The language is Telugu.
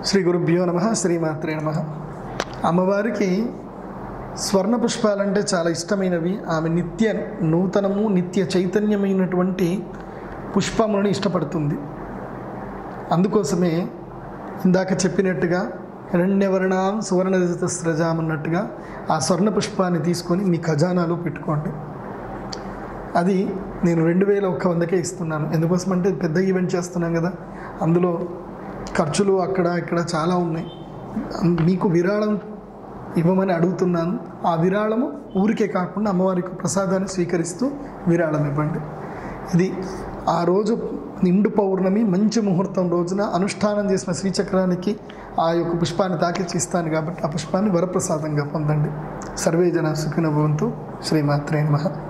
శ్రీ గురుభ్యో నమ శ్రీమాత్రే నమ అమ్మవారికి స్వర్ణ పుష్పాలంటే చాలా ఇష్టమైనవి ఆమె నిత్య నూతనము నిత్య చైతన్యమైనటువంటి పుష్పములను ఇష్టపడుతుంది అందుకోసమే ఇందాక చెప్పినట్టుగా హిరణ్యవర్ణాం సువర్ణ స్రజాం అన్నట్టుగా ఆ స్వర్ణ పుష్పాన్ని తీసుకొని మీ ఖజానాలో పెట్టుకోండి అది నేను రెండు వేల ఒక్క వందకే ఇస్తున్నాను ఎందుకోసం అంటే పెద్ద ఈవెంట్ చేస్తున్నాం కదా అందులో ఖర్చులు అక్కడ ఇక్కడ చాలా ఉన్నాయి అం- మీకు విరాళం ఇవ్వమని అడుగుతున్నాను ఆ విరాళము ఊరికే కాకుండా అమ్మవారికి ప్రసాదాన్ని స్వీకరిస్తూ విరాళం ఇవ్వండి ఇది ఆ రోజు నిండు పౌర్ణమి మంచి ముహూర్తం రోజున అనుష్ఠానం చేసిన శ్రీచక్రానికి ఆ యొక్క పుష్పాన్ని తాకిచ్చి ఇస్తాను కాబట్టి ఆ పుష్పాన్ని వరప్రసాదంగా పొందండి సర్వే జన సుఖిన భవంతు శ్రీమాత్రే నమః